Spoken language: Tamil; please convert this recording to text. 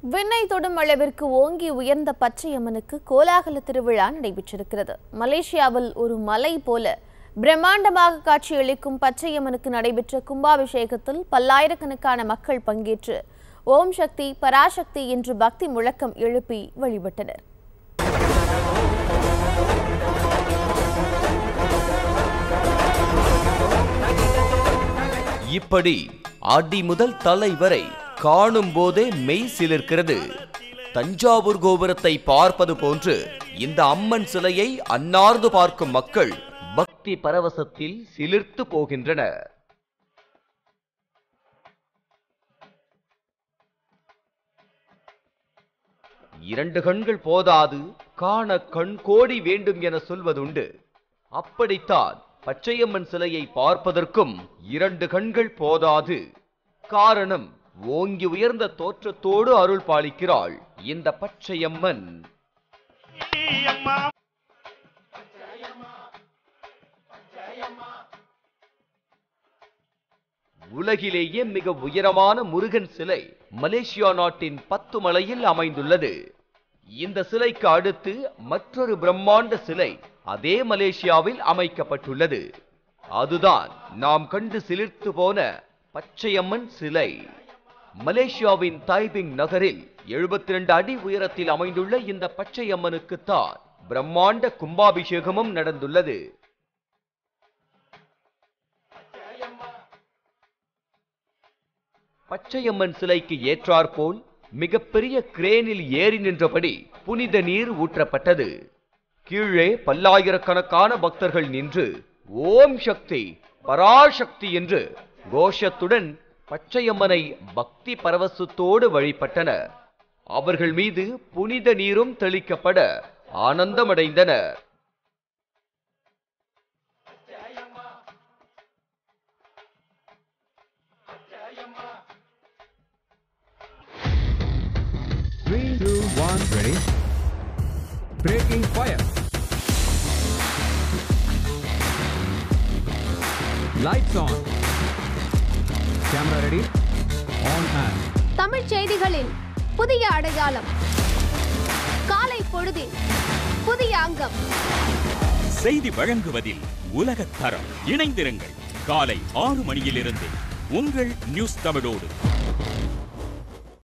விண்ணை தொடும் அளவிற்கு ஓங்கி உயர்ந்த பச்சையம்மனுக்கு கோலாகல திருவிழா நடைபெற்றிருக்கிறது மலேசியாவில் ஒரு மலை போல பிரம்மாண்டமாக காட்சியளிக்கும் பச்சையம்மனுக்கு நடைபெற்ற கும்பாபிஷேகத்தில் பல்லாயிரக்கணக்கான மக்கள் பங்கேற்று ஓம் சக்தி பராசக்தி என்று பக்தி முழக்கம் எழுப்பி வழிபட்டனர் இப்படி அடி முதல் தலை வரை காணும் போதே மெய் சிலிர்க்கிறது தஞ்சாவூர் கோபுரத்தை பார்ப்பது போன்று இந்த அம்மன் சிலையை அன்னார்ந்து பார்க்கும் மக்கள் பக்தி பரவசத்தில் சிலிர்த்து போகின்றனர் இரண்டு கண்கள் போதாது காண கண் கோடி வேண்டும் என சொல்வதுண்டு அப்படித்தான் பச்சையம்மன் சிலையை பார்ப்பதற்கும் இரண்டு கண்கள் போதாது காரணம் ஓங்கி உயர்ந்த தோற்றத்தோடு அருள் பாலிக்கிறாள் இந்த பச்சையம்மன் உலகிலேயே மிக உயரமான முருகன் சிலை மலேசியா நாட்டின் பத்து மலையில் அமைந்துள்ளது இந்த சிலைக்கு அடுத்து மற்றொரு பிரம்மாண்ட சிலை அதே மலேசியாவில் அமைக்கப்பட்டுள்ளது அதுதான் நாம் கண்டு சிலிர்த்து போன பச்சையம்மன் சிலை மலேசியாவின் தைபிங் நகரில் 72 அடி உயரத்தில் அமைந்துள்ள இந்த பச்சையம்மனுக்குத்தான் பிரம்மாண்ட கும்பாபிஷேகமும் நடந்துள்ளது பச்சையம்மன் சிலைக்கு ஏற்றாற்போல் மிகப்பெரிய கிரேனில் ஏறி நின்றபடி புனித நீர் ஊற்றப்பட்டது கீழே பல்லாயிரக்கணக்கான பக்தர்கள் நின்று ஓம் சக்தி பராசக்தி என்று கோஷத்துடன் பச்சையம்மனை பக்தி பரவசத்தோடு வழிபட்டனர் அவர்கள் மீது புனித நீரும் தெளிக்கப்பட ஆனந்தமடைந்தனர் Three, two, one, ready. Breaking fire. Lights on. Camera ready. On and. Tamil செய்திகளின் புதிய அடையாளம் காலை பொழுதின் புதிய அங்கம் செய்தி வழங்குவதில் உலகத் தரம் இணைந்திருங்கள் காலை ஆறு மணியிலிருந்து உங்கள் நியூஸ் தமிழோடு